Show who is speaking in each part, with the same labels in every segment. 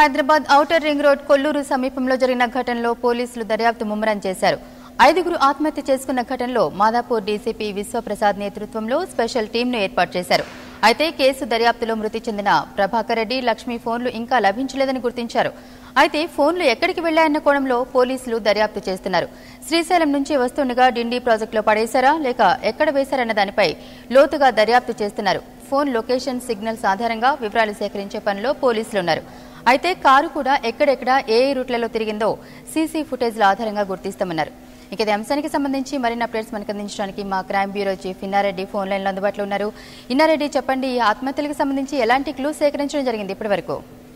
Speaker 1: Hyderabad outer ring road Kolluru సమీపంలో జరిగిన ఘటనలో పోలీసులు దర్యాప్తు ముమ్మరం చేశారు ఐదుగురు ఆత్మహత్య చేసుకున్న ఘటనలో మాదాపూర్ డీసీపీ విశ్వప్రసాద్ నేతృత్వంలో స్పెషల్ టీంను ఏర్పాటు చేశారు అయితే కేసు దర్యాప్తులో మృతి చెందిన ప్రభాకర్ రెడ్డి లక్ష్మి ఫోన్లు ఇంకా లభించలేదని గుర్తించారు అయితే ఫోన్లు ఎక్కడికి వెళ్లాయన్న కోణంలో పోలీసులు దర్యాప్తు చేస్తున్నారు శ్రీశైలం నుంచి వస్తుండగా డిండి ప్రాజెక్టులో పడేశారా లేక ఎక్కడ వేశారన్న దానిపై లోతుగా దర్యాప్తు చేస్తున్నారు ఫోన్ లొకేషన్ సిగ్నల్స్ ఆధారంగా వివరాలు సేకరించే పనిలో పోలీసులున్నారు అయితే కారు కూడా ఎక్కడెక్కడ ఏ ఏ రూట్లలో తిరిగిందో సీసీ ఫుటేజ్ల ఆధారంగా గుర్తిస్తామన్నారు ఇక ఈ అంశానికి సంబంధించి మరిన్ని అప్డేట్స్ మనకు అందించడానికి మా crime bureau chief Innareddy phone లైన్లో అందుబాటులో ఉన్నారు ఇన్నారెడ్డి చెప్పండి ఈ ఆత్మహత్యలకు సంబంధించి ఎలాంటి క్లూ సేకరించడం జరిగింది ఇప్పటి వరకు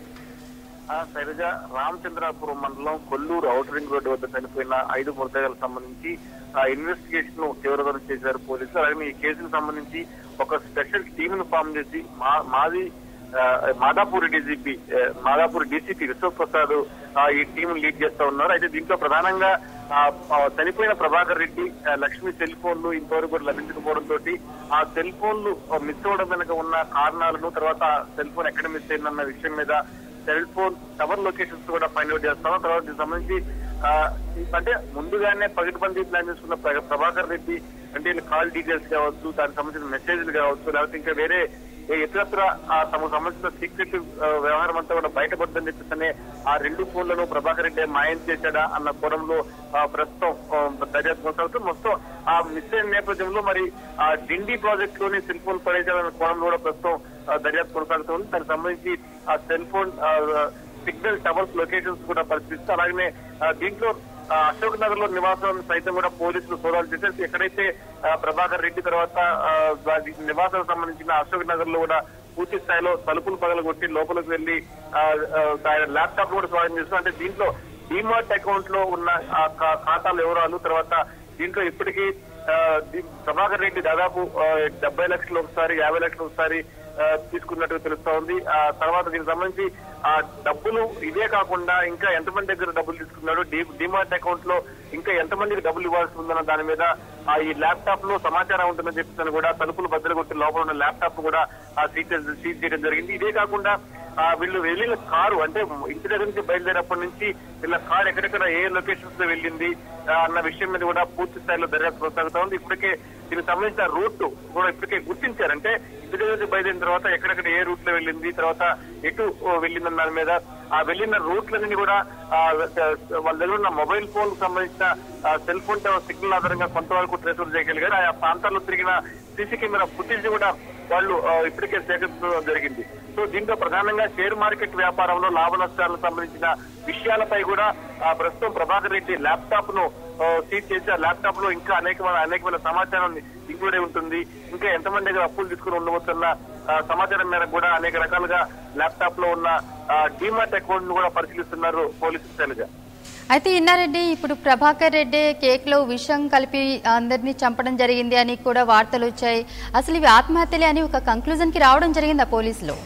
Speaker 2: ఆ శైలజ రామచంద్రాపురం మండలం కొల్లూరు ఔటర్ రింగ్ రోడ్డు వద్ద చనిపోయిన ఐదు మృతదేహాలకు సంబంధించి ఆ ఇన్వెస్టిగేషన్ ను తీవ్రతరం చేశారు పోలీసులు అలాగే ఈ కేసుకు సంబంధించి ఒక స్పెషల్ టీమ్ ను ఫామ్ చేసి మా- మాది ఆ, మాదాపూర్ డీజీపీ ఆ, మాదాపూర్ డీసీపీ విశ్వప్రసాద్ ఆ, ఈ టీం లీడ్ చేస్తా ఉన్నారు అయితే దీంట్లో ప్రధానంగా ఆ, ఆ, చనిపోయిన ప్రభాకర్ రెడ్డి ఆ, లక్ష్మి సెల్ ఫోన్లు ఇంతవరకు కూడా లభించకపోవడంతో ఆ సెల్ ఫోన్లు మిస్ అవ్వడం వెనుక ఉన్న కారణాలను తర్వాత సెల్ ఫోన్ ఎక్కడ మిస్ అయిందన్న విషయం మీద సెల్ ఫోన్ టవర్ లొకేషన్స్ కూడా ఫైండ్ అవుట్ చేస్తాము తర్వాత దీనికి సంబంధించి ఆ, అంటే ముందుగానే పగటిబందీ ప్లాన్ చేసుకున్న ప్ర- ప్రభాకర్ రెడ్డి అంటే వీళ్ళ కాల్ డీటెయిల్స్ కావచ్చు దానికి సంబంధించిన మెసేజ్లు కావచ్చు లేకపోతే ఇంకా వేరే ఏ ఇతరత్ర ఆ తమకు సంబంధించిన సీక్రెట్ వ్యవహారం అంతా కూడా బయటపడుతుందని చెప్పేసి ఆ రెండు ఫోన్లను ప్రభాకర్ రెడ్డి మాయం చేశాడా అన్న కోణంలో ఆ, ప్రస్తుతం ఆ, దర్యాప్తు కొనసాగుతుంది మొత్తం ఆ మిస్ అయిన నేపథ్యంలో మరి ఆ డిండి ప్రాజెక్ట్ లోని సెల్ ఫోన్ పడేశాడన్న కోణంలో కూడా ప్రస్తుతం ఆ, దర్యాప్తు కొనసాగుతుంది దానికి సంబంధించి ఆ సెల్ ఫోన్ ఆ, సిగ్నల్ టవర్స్ లొకేషన్స్ కూడా పరిశీలిస్తూ అలాగనే ఆ, దీంట్లో ఆ, అశోక్ నగర్ లో నివాసం సైతం కూడా పోలీసులు సోదాలు చేశారు ఎక్కడైతే ఆ, ప్రభాకర్ రెడ్డి తర్వాత ఆ, వారి నివాసాలకు సంబంధించిన అశోక్ నగర్ లో కూడా పూర్తి స్థాయిలో తలుపులు పగలగొట్టి లోపలికి వెళ్లి ఆ, ఆ, ఆయన ల్యాప్టాప్ కూడా స్వాధీనం చేస్తారు అంటే దీంట్లో డిమార్ట్ అకౌంట్ లో ఉన్న ఆ ఖా- ఖాతాల వివరాలు తర్వాత దీంట్లో ఇప్పటికీ ఆ, దీ- ప్రభాకర్ రెడ్డి దాదాపు ఆ, డెబ్బై లక్షలు ఒకసారి యాభై లక్షలు ఒకసారి ఆ, తీసుకున్నట్టు తెలుస్తా ఉంది ఆ తర్వాత దీనికి సంబంధించి ఆ డబ్బులు ఇదే కాకుండా ఇంకా ఎంతమంది దగ్గర డబ్బులు తీసుకున్నాడు డి- డిమార్ట్ అకౌంట్ లో ఇంకా ఎంతమందికి డబ్బులు ఇవ్వాల్సి ఉందన్న దాని మీద ఆ ఈ ల్యాప్టాప్ లో సమాచారం ఉంటుందని చెప్పేసి కూడా తలుపులు బద్దలు కొట్టి లోపల ఉన్న ల్యాప్టాప్ కూడా ఆ సీజ్ చే- సీజ్ చేయడం జరిగింది ఇదే కాకుండా ఆ వీళ్ళు వెళ్ళిన కారు అంటే ఇంటి దగ్గర నుంచి బయలుదేరినప్పటి నుంచి వీళ్ళ కారు ఎక్కడెక్కడ ఏ లొకేషన్స్ లో వెళ్ళింది ఆ, అన్న విషయం మీద కూడా పూర్తి స్థాయిలో దర్యాప్తు కొనసాగుతా ఉంది ఇప్పటికే దీనికి సంబంధించిన రూట్ కూడా ఇప్పటికే గుర్తించారు అంటే ఇంటి దగ్గర నుంచి బయలుదేరిన తర్వాత ఎక్కడెక్కడ ఏ రూట్ లో వెళ్ళింది తర్వాత ఎటు ఓ, వెళ్ళిందన్న దాని మీద ఆ వెళ్ళిన రూట్లన్నీ కూడా ఆ, వాళ్ళ దగ్గర ఉన్న మొబైల్ ఫోన్ కు సంబంధించిన ఆ, సెల్ ఫోన్ టవర్ సిగ్నల్ ఆధారంగా కొంతవరకు ట్రేస్ చేయగలిగారు ఆ ప్రాంతాల్లో తిరిగిన సీసీ కెమెరా ఫుటేజ్ కూడా వాళ్ళు ఆ, ఇప్పటికే సేకరించడం జరిగింది సో దీంట్లో ప్రధానంగా షేర్ మార్కెట్ వ్యాపారంలో లాభ నష్టాలకు సంబంధించిన విషయాలపై కూడా ఆ, ప్రస్తుతం ప్రభాకర్ రెడ్డి ల్యాప్టాప్ ను ఆ, సీజ్ చేసి ఆ ల్యాప్టాప్ లో ఇంకా అనేకమైన అనేకమైన సమాచారం ఇంక్లూడ్ అయి ఉంటుంది ఇంకా ఎంతమంది దగ్గర అప్పులు తీసుకుని ఉండవచ్చన్న ఆ, సమాచారం మేరకు కూడా అనేక రకాలుగా ల్యాప్టాప్ లో ఉన్న డిమార్ట్ అకౌంట్ ను కూడా పరిశీలిస్తున్నారు పోలీసులు శైలజ
Speaker 1: అయితే ఇన్నారెడ్డి ఇప్పుడు ప్రభాకర్ రెడ్డి కేక్ లో విషం కలిపి అందరినీ చంపడం జరిగింది అని కూడా వార్తలు వచ్చాయి అసలు ఇవి ఆత్మహత్యలే అని ఒక కంక్లూజన్ కి రావడం జరిగిందా పోలీసులు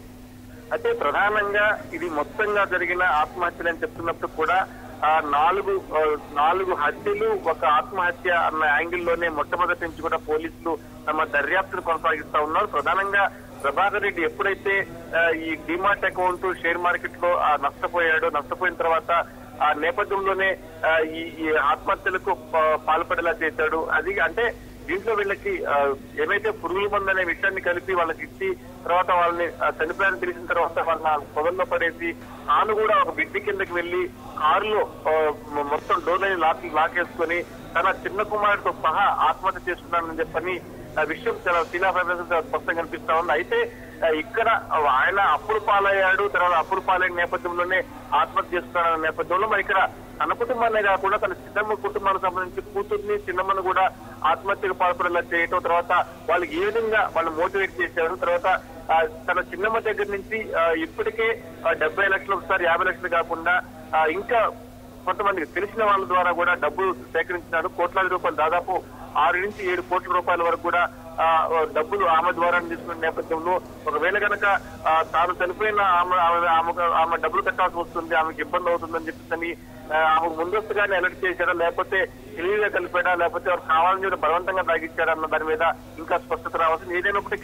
Speaker 2: అయితే ప్రధానంగా ఇది మొత్తంగా జరిగిన ఆత్మహత్యలు అని చెప్తున్నప్పుడు కూడా ఆ నాలుగు ఆ, నాలుగు హత్యలు ఒక ఆత్మహత్య అన్న యాంగిల్ లోనే మొట్టమొదటి నుంచి కూడా పోలీసులు తమ దర్యాప్తును కొనసాగిస్తా ఉన్నారు ప్రధానంగా ప్రభాకర్ రెడ్డి ఎప్పుడైతే ఆ, ఈ డిమార్ట్ అకౌంట్ షేర్ మార్కెట్ లో ఆ, నష్టపోయాడో నష్టపోయిన తర్వాత ఆ నేపథ్యంలోనే ఆ, ఈ ఈ ఆత్మహత్యలకు పా- పాల్పడేలా చేశాడు అది అంటే దీంట్లో వీళ్ళకి ఆ, ఏమైతే పురుగుల మందు అనే విషయాన్ని కలిపి వాళ్ళకి ఇచ్చి తర్వాత వాళ్ళని ఆ, చనిపోయారని తెలిసిన తర్వాత వాళ్ళని పొదల్లో పడేసి తాను కూడా ఒక బిడ్డి కిందకి వెళ్లి కారులో ఆ, మొ- మొత్తం డోర్లని లాక్ లాకేసుకొని తన చిన్న కుమారుడితో సహా ఆత్మహత్య చేసుకున్నానని చెప్పని ఆ విషయం చాలా శిలాఫైనాన్స్ చాలా స్పష్టంగా కనిపిస్తా ఉంది అయితే ఆ, ఇక్కడ ఆయన అప్పులు పాలయ్యాడు తర్వాత అప్పులు పాలైన నేపథ్యంలోనే ఆత్మహత్య చేసుకున్నాడన్న నేపథ్యంలో మరి ఇక్కడ తన కుటుంబాన్నే కాకుండా తన చిన్నమ్మ కుటుంబానికి సంబంధించి కూతుర్ని చిన్నమ్మను కూడా ఆత్మహత్యకు పాల్పడేలా చేయటం తర్వాత వాళ్ళు ఏ విధంగా వాళ్ళు మోటివేట్ చేశారు తర్వాత ఆ, తన చిన్నమ్మ దగ్గర నుంచి ఆ, ఇప్పటికే ఆ, డెబ్బై లక్షలు ఒకసారి యాభై లక్షలు కాకుండా ఆ, ఇంకా కొంతమందికి తెలిసిన వాళ్ళ ద్వారా కూడా డబ్బులు సేకరించినాడు కోట్లాది రూపాయలు దాదాపు ఆరు నుంచి ఏడు కోట్ల రూపాయల వరకు కూడా ఆ, డబ్బులు ఆమె ద్వారా తీసుకున్న నేపథ్యంలో ఒకవేళ కనుక ఆ, తాను చనిపోయిన ఆమె ఆమె ఆమెకు ఆమె డబ్బులు కట్టాల్సి వస్తుంది ఆమెకి ఇబ్బంది అవుతుందని చెప్పేసి ఆ, ఆమెకు ముందస్తుగానే అలర్ట్ చేశాడా లేకపోతే తెలివిగా కలిపాడా లేకపోతే ఎవరు కావాలని చెప్పి బలవంతంగా తాగించాడా అన్న దాని మీద ఇంకా స్పష్టత రావాల్సింది ఏదైనప్పటికీ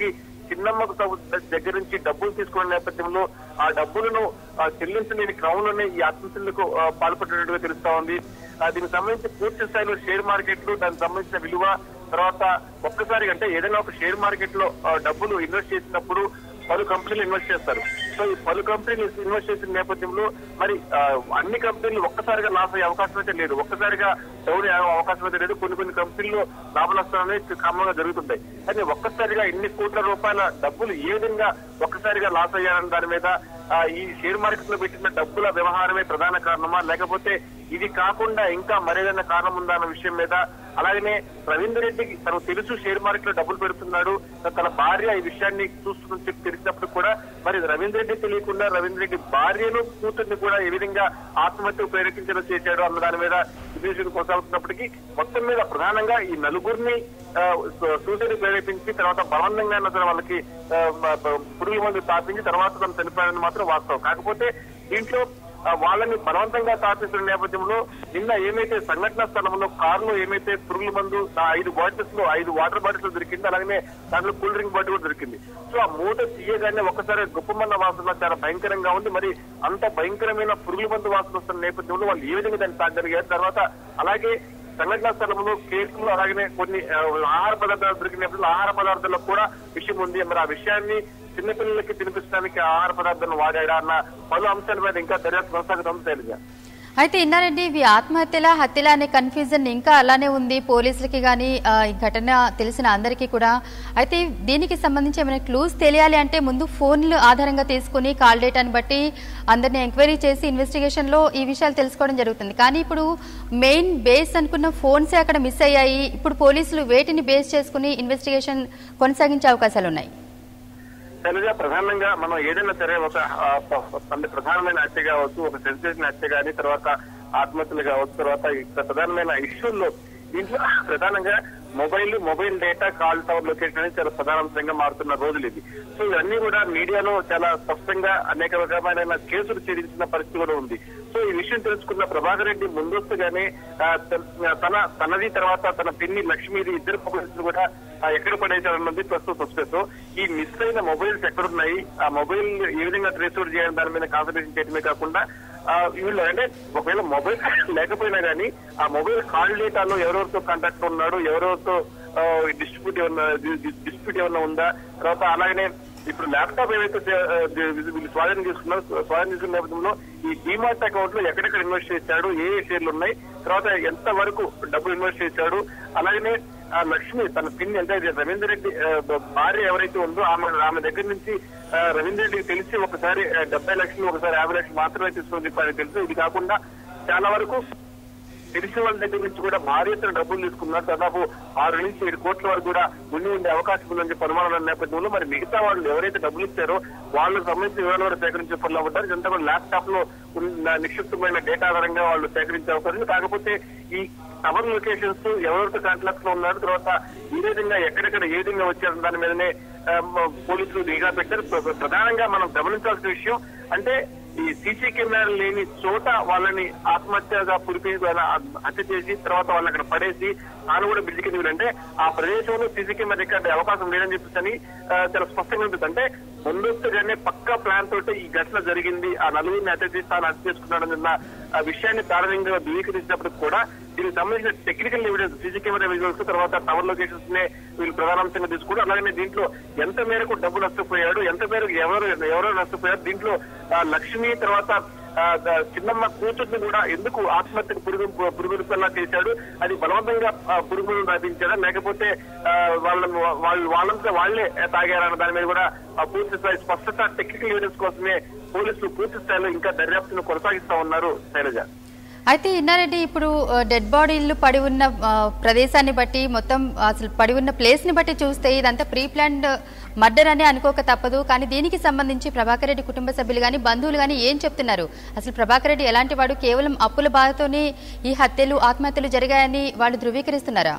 Speaker 2: చిన్నమ్మకు తగు- దగ్గర నుంచి డబ్బులు తీసుకున్న నేపథ్యంలో ఆ డబ్బులను ఆ, చెల్లించలేని క్రమంలోనే ఈ ఆత్మహత్యలకు ఆ, పాల్పడినట్టుగా తెలుస్తా ఉంది ఆ, దీనికి సంబంధించి పూర్తి స్థాయిలో షేర్ మార్కెట్లు దానికి సంబంధించిన విలువ తర్వాత ఒక్కసారి అంటే ఏదైనా ఒక షేర్ మార్కెట్ లో ఆ, డబ్బులు ఇన్వెస్ట్ చేసినప్పుడు పలు కంపెనీలు ఇన్వెస్ట్ చేస్తారు సో ఈ పలు కంపెనీలు ఇన్వెస్ట్ చేసిన నేపథ్యంలో మరి ఆ, అన్ని కంపెనీలు ఒక్కసారిగా లాస్ అయ్యే అవకాశం అయితే లేదు ఒక్కసారిగా డౌన్ అయ్యే అవకాశం అయితే లేదు కొన్ని కొన్ని కంపెనీలు లాభ నష్టాలు అనేవి క్రమంగా జరుగుతుంటాయి అయితే ఒక్కసారిగా ఇన్ని కోట్ల రూపాయల డబ్బులు ఏ విధంగా ఒక్కసారిగా లాస్ అయ్యారని దాని మీద ఆ, ఈ షేర్ మార్కెట్ లో పెట్టిన డబ్బుల వ్యవహారమే ప్రధాన కారణమా లేకపోతే ఇది కాకుండా ఇంకా మరేదైనా కారణం ఉందా అన్న విషయం మీద అలాగనే రవీందర్ రెడ్డికి తనకు తెలుసు షేర్ మార్కెట్ లో డబ్బులు పెడుతున్నాడు తన భార్య ఈ విషయాన్ని చూస్తుందని చెప్పి తెలిసినప్పుడు కూడా మరి రవీందర్ రెడ్డి తెలియకుండా రవీందర్ రెడ్డి భార్యను కూతుర్ని కూడా ఏ విధంగా ఆత్మహత్య ప్రేరేపించడం చేశాడు అన్న దాని మీద విశ్లేషణ కొనసాగుతున్నప్పటికీ మొత్తం మీద ప్రధానంగా ఈ నలుగురిని ఆ, సూసైడ్ ప్రేరేపించి తర్వాత బలవంతంగా అసలు వాళ్ళకి ఆ, మ- మ- పురుగుల మందు తాపించి తర్వాత తను చనిపోయాడని మాత్రం వాస్తవం కాకపోతే దీంట్లో ఆ, వాళ్ళని బలవంతంగా తాపిస్తున్న నేపథ్యంలో నిన్న ఏమైతే సంఘటన స్థలంలో కారులో ఏమైతే పురుగుల మందు ఆ ఐదు బాటిల్స్ లో ఐదు వాటర్ బాటిల్స్ దొరికింది అలాగే దాంట్లో కూల్ డ్రింక్ బాటిల్ కూడా దొరికింది సో ఆ మూట తీయగానే ఒక్కసారి గుప్పమన్న వాసన చాలా భయంకరంగా ఉంది మరి అంత భయంకరమైన పురుగుల మందు వాసన వస్తున్న నేపథ్యంలో వాళ్ళు ఏ విధంగా దాన్ని తాగలిగారు తర్వాత అలాగే సంఘటనా స్థలంలో కేసులు అలాగనే కొన్ని ఆ, ఆహార పదార్థాలు దొరికిన నేపథ్యంలో ఆహార పదార్థాల్లో కూడా విషయం ఉంది మరి ఆ విషయాన్ని చిన్నపిల్లలకి తినిపించడానికి ఆహార పదార్థాలను వాడాడా అన్న పలు అంశాల మీద ఇంకా దర్యాప్తు కొనసాగుతుంది తెలియదు
Speaker 1: అయితే ఇన్నారండి ఇవి ఆత్మహత్యల హత్యల అనే కన్ఫ్యూజన్ ఇంకా అలానే ఉంది పోలీసులకి కానీ ఈ ఘటన తెలిసిన అందరికీ కూడా అయితే దీనికి సంబంధించి ఏమైనా క్లూస్ తెలియాలి అంటే ముందు ఫోన్లు ఆధారంగా తీసుకుని కాల్ డేటాని బట్టి అందరిని ఎంక్వైరీ చేసి ఇన్వెస్టిగేషన్ లో ఈ విషయాలు తెలుసుకోవడం జరుగుతుంది కానీ ఇప్పుడు మెయిన్ బేస్ అనుకున్న ఫోన్సే అక్కడ మిస్ అయ్యాయి ఇప్పుడు పోలీసులు వేటిని బేస్ చేసుకుని ఇన్వెస్టిగేషన్ కొనసాగించే అవకాశాలు ఉన్నాయి
Speaker 2: తెలుగుగా ప్రధానంగా మనం ఏదైనా సరే ఒక ఆ, ప- అంటే ప్రధానమైన హత్య కావచ్చు ఒక సెన్సేషన్ హత్య కానీ తర్వాత ఆత్మహత్యలు కావచ్చు తర్వాత ఈ ప్రధానమైన ఇష్యూల్లో దీంట్లో ప్రధానంగా mobile mobile data call tower location అనేది చాలా ప్రధానాంశంగా మారుతున్న రోజులు ఇది సో ఇవన్నీ కూడా మీడియాలో చాలా స్పష్టంగా అనేక రకమైన కేసులు ఛేదించిన పరిస్థితి కూడా ఉంది సో ఈ విషయం తెలుసుకున్న ప్రభాకర్ రెడ్డి ముందస్తుగానే ఆ, త- తన తనది తర్వాత తన పిన్ని లక్ష్మిది ఇద్దరు మొబైల్స్ కూడా ఆ, ఎక్కడ పడేశారన్నది ప్రస్తుతం సస్పెన్స్ ఈ మిస్ అయిన మొబైల్స్ ఎక్కడున్నాయి ఆ మొబైల్ ఏ విధంగా ట్రేస్ అవుట్ చేయాలి దాని మీద కాన్సన్ట్రేషన్ చేయడమే కాకుండా ఆ, వీళ్ళు అంటే ఒకవేళ మొబైల్ లేకపోయినా కానీ ఆ మొబైల్ కాల్ డేటాలో ఎవరెవరితో కాంటాక్ట్ ఉన్నాడు ఎవరెవరితో డిస్ట్రిబ్యూట్ ఏమన్నా డిస్ట్రిబ్యూట్ ఏమన్నా ఉందా తర్వాత అలాగనే ఇప్పుడు ల్యాప్టాప్ ఏవైతే చే- ఆ, ది- వీళ్ళు స్వాధీనం చేసుకున్నారో స్వాధీనం చేసుకున్న నేపథ్యంలో ఈ డిమార్ట్ అకౌంట్ లో ఎక్కడెక్కడ ఇన్వెస్ట్ చేశాడు ఏ ఏ షేర్లు ఉన్నాయి తర్వాత ఎంత వరకు డబ్బు ఇన్వెస్ట్ చేశాడు అలాగనే ఆ లక్ష్మి తన పిన్ అంటే రవీందర్ రెడ్డి ఆ, బ- భార్య ఎవరైతే ఉందో ఆమె ఆమె దగ్గర నుంచి ఆ, రవీందర్ రెడ్డికి తెలిసి ఒకసారి ఆ, డెబ్బై లక్షలు ఒకసారి యాభై లక్షలు మాత్రమే తీసుకొని చెప్పారని తెలుసు ఇది కాకుండా చాలా వరకు తెలిసిన వాళ్ళ దగ్గర నుంచి కూడా భారీ ఎత్తున డబ్బులు తీసుకున్నారు దాదాపు ఆరు నుంచి ఏడు కోట్ల వరకు కూడా ఉండి ఉండే అవకాశం ఉందని చెప్పి అనుమానాలు ఉన్న నేపథ్యంలో మరి మిగతా వాళ్ళు ఎవరైతే డబ్బులు ఇచ్చారో వాళ్ళకు సంబంధించిన వివరాలు కూడా సేకరించే పనులు ఉంటారు ఇదంతా కూడా ల్యాప్టాప్ లో ఉన్న నిక్షిప్తమైన డేటా ఆధారంగా వాళ్ళు సేకరించే అవకాశం ఉంది. కాకపోతే ఈ టవర్ లొకేషన్స్ ఎవరెవరితో కాంట్రాక్ట్ లో ఉన్నారు తర్వాత ఈ విధంగా ఎక్కడెక్కడ ఏ విధంగా వచ్చారు దాని మీదనే ఆ, మ- పోలీసులు నిఘా పెట్టారు ప్ర- ప్రధానంగా మనం గమనించాల్సిన విషయం అంటే ఈ సీసీ కెమెరాలు లేని చోట వాళ్ళని ఆత్మహత్యగా పురిపి వాళ్ళ హత్య చేసి తర్వాత వాళ్ళని అక్కడ పడేసి తాను కూడా బిల్లు కింద అంటే ఆ ప్రదేశంలో సీసీ కెమెరా రికార్డు అవకాశం లేదని చెప్పేసి అని ఆ, చాలా స్పష్టంగా ఉంటుంది అంటే ముందస్తుగానే పక్కా ప్లాన్ తోటి ఈ ఘటన జరిగింది ఆ నలుగురిని హత్య చేసి తాను హత్య చేసుకున్నాడన్న ఆ విషయాన్ని ప్రాథమికంగా ధృవీకరించినప్పటికి కూడా దీనికి సంబంధించిన technical evidence CC camera visuals తర్వాత టవర్ లొకేషన్స్ నే వీళ్ళు ప్రధానాంశంగా తీసుకుంటూ అలాగే దీంట్లో ఎంత మేరకు డబ్బు నష్టపోయాడు ఎంత మేరకు ఎవరు ఎవరో నష్టపోయారు దీంట్లో ఆ, లక్ష్మి తర్వాత ఆ, ద- చిన్నమ్మ కూతుర్ని కూడా ఎందుకు ఆత్మహత్యకు పురుగు పురుగులా చేశాడు అది బలవంతంగా ఆ, పురుగును రాపించాడా లేకపోతే ఆ, వాళ్ళ వాళ్ళు వాళ్ళంతా వాళ్లే తాగారన్న దాని మీద కూడా ఆ, పూర్తి స్థాయి స్పష్టత టెక్నికల్ ఎవిడెన్స్ కోసమే పోలీసులు పూర్తి స్థాయిలో ఇంకా దర్యాప్తును కొనసాగిస్తా ఉన్నారు శైలజ
Speaker 1: అయితే ఇన్నారెడ్డి ఇప్పుడు డెడ్ బాడీలు పడి ఉన్న ఆ, ప్రదేశాన్ని బట్టి మొత్తం అసలు పడి ఉన్న ప్లేస్ ని బట్టి చూస్తే ఇదంతా ప్రీ ప్లాన్డ్ మర్డర్ అని అనుకోక తప్పదు కానీ దీనికి సంబంధించి ప్రభాకర్ రెడ్డి కుటుంబ సభ్యులు కానీ బంధువులు కానీ ఏం చెప్తున్నారు అసలు ప్రభాకర్ రెడ్డి ఎలాంటి వాడు కేవలం అప్పుల బాధతోనే ఈ హత్యలు ఆత్మహత్యలు జరిగాయని వాళ్ళు ధృవీకరిస్తున్నారా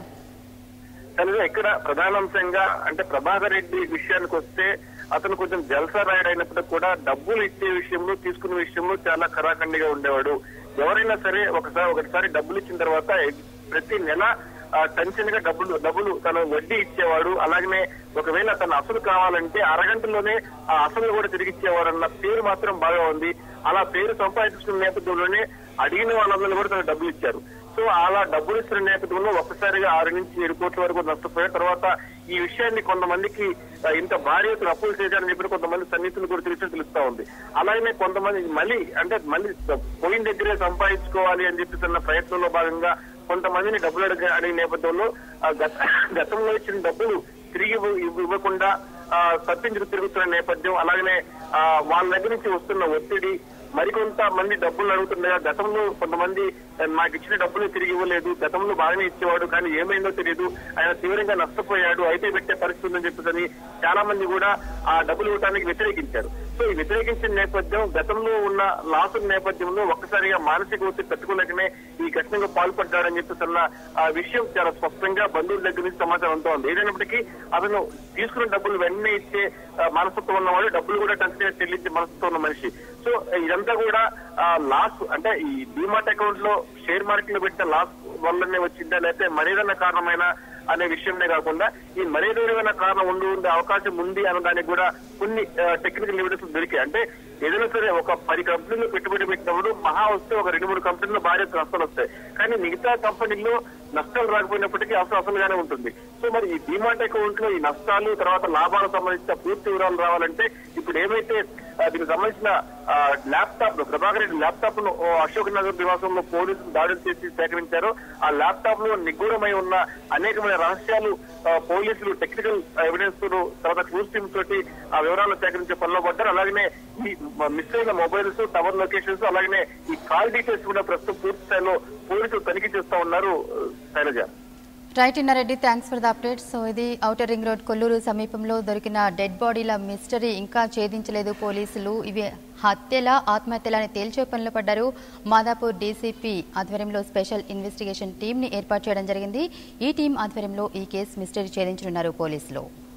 Speaker 2: కనుక ఇక్కడ ప్రధానాంశంగా అంటే ప్రభాకర్ రెడ్డి విషయానికి వస్తే అతను కొంచెం జల్సా రాయుడు అయినప్పటికీ కూడా డబ్బులు ఇచ్చే విషయంలో తీసుకునే విషయంలో చాలా కరాఖండిగా ఉండేవాడు ఎవరైనా సరే ఒకసారి ఒకటిసారి డబ్బులు ఇచ్చిన తర్వాత ప్రతి నెల టెన్షన్ గా డబ్బులు డబ్బులు తను వడ్డీ ఇచ్చేవాడు అలాగనే ఒకవేళ తన అసలు కావాలంటే అరగంటలోనే ఆ అసలు కూడా తిరిగి ఇచ్చేవాడు అన్న పేరు మాత్రం బాగా ఉంది అలా పేరు సంపాదించుకున్న నేపథ్యంలోనే అడిగిన వాళ్ళందరూ కూడా తనకు డబ్బులు ఇచ్చారు సో అలా డబ్బులు ఇచ్చిన నేపథ్యంలో ఒక్కసారిగా ఆరు నుంచి ఏడు కోట్ల వరకు నష్టపోయారు తర్వాత ఈ విషయాన్ని కొంతమందికి ఆ, ఇంత భారీ ఎత్తున అప్పులు చేశారని చెప్పి కొంతమంది సన్నిహితులు కూడా తెలిసి తెలుస్తా ఉంది అలాగనే కొంతమంది మళ్ళీ అంటే మళ్ళీ పోయిన దగ్గరే సంపాదించుకోవాలి అని చెప్పి తన ప్రయత్నంలో భాగంగా కొంతమందిని డబ్బులు అడిగే అడిగే నేపథ్యంలో ఆ, గత గతంలో ఇచ్చిన డబ్బులు తిరిగి ఇవ్వ- ఇవ్వ- ఇవ్వకుండా ఆ, తప్పించుకు తిరుగుతున్న నేపథ్యం అలాగనే ఆ, వాళ్ళ దగ్గర నుంచి వస్తున్న ఒత్తిడి మరికొంత మంది డబ్బులు అడుగుతుండగా గతంలో కొంతమంది "ఆ, నాకు ఇచ్చిన డబ్బులు తిరిగి ఇవ్వలేదు గతంలో బాగానే ఇచ్చేవాడు కానీ ఏమైందో తెలియదు ఆయన తీవ్రంగా నష్టపోయాడు అయితే పెట్టే పరిస్థితి ఉందని చెప్పేసి చాలా మంది కూడా ఆ డబ్బులు ఇవ్వడానికి వ్యతిరేకించారు సో ఈ వ్యతిరేకించిన నేపథ్యం గతంలో ఉన్న లాసుల నేపథ్యంలో ఒక్కసారిగా మానసిక ఒత్తిడి తట్టుకోలేకనే ఈ ఘటనకు పాల్పడ్డాడని చెప్పేసి అన్న ఆ విషయం చాలా స్పష్టంగా బంధువుల దగ్గర నుంచి సమాచారం అంతా ఉంది ఏదైనప్పటికీ అతను తీసుకున్న డబ్బులు వెంటనే ఇచ్చే ఆ, మనస్తత్వం ఉన్నవాడు డబ్బులు కూడా టెన్షన్ చెల్లించే మనస్తత్వం ఉన్న మనిషి సో ఇదంతా కూడా లాస్ అంటే ఈ డిమాట్ అకౌంట్ లో షేర్ మార్కెట్ లో పెట్టిన లాస్ వల్లనే వచ్చిందా లేకపోతే మరేదన్నా కారణమైన అనే విషయంనే కాకుండా ఈ మరేదైనా కారణం ఉండి ఉండే అవకాశం ఉంది అన్న దానికి కూడా కొన్ని టెక్నికల్ ఎవిడెన్స్ దొరికాయి అంటే ఏదైనా సరే ఒక పది కంపెనీలు పెట్టుబడి పెట్టినప్పుడు మహా వస్తే ఒక రెండు మూడు కంపెనీల్లో భారీ ఎత్తున నష్టాలు వస్తాయి కానీ మిగతా కంపెనీల్లో నష్టాలు రాకపోయినప్పటికీ అసలు అసలుగానే ఉంటుంది సో మరి ఈ డిమాట్ అకౌంట్ లో ఈ నష్టాలు తర్వాత లాభాలకు సంబంధించిన పూర్తి వివరాలు రావాలంటే ఇప్పుడు ఏమైతే ఆ, దీనికి సంబంధించిన ల్యాప్టాప్ ను ప్రభాకర్ రెడ్డి ల్యాప్టాప్ ను ఓ అశోక్ నగర్ నివాసంలో పోలీసులు దాడులు చేసి సేకరించారో ఆ ల్యాప్టాప్ లో నిగూఢమై ఉన్న అనేకమైన రహస్యాలు ఆ, పోలీసులు టెక్నికల్ ఎవిడెన్స్ తర్వాత క్లూస్ టీమ్ తోటి ఆ వివరాలు సేకరించే పనిలో పడ్డారు అలాగనే ఈ మిస్ అయిన మొబైల్స్ టవర్ లొకేషన్స్ అలాగనే ఈ కాల్ డీటెయిల్స్ కూడా ప్రస్తుతం పూర్తి స్థాయిలో పోలీసులు తనిఖీ చేస్తా ఉన్నారు ఆ, Shailaja
Speaker 1: right Innareddy thanks for the update so ఇది ఔటర్ రింగ్ రోడ్ కొల్లూరు సమీపంలో దొరికిన డెడ్ బాడీల మిస్టరీ ఇంకా ఛేదించలేదు పోలీసులు ఇవి హత్యల ఆత్మహత్యల అని తేల్చే పనిలో పడ్డారు మాదాపూర్ డీసీపీ ఆధ్వర్యంలో స్పెషల్ ఇన్వెస్టిగేషన్ టీంని ఏర్పాటు చేయడం జరిగింది ఈ టీం ఆధ్వర్యంలో ఈ కేసు మిస్టరీ ఛేదించనున్నారు పోలీసులు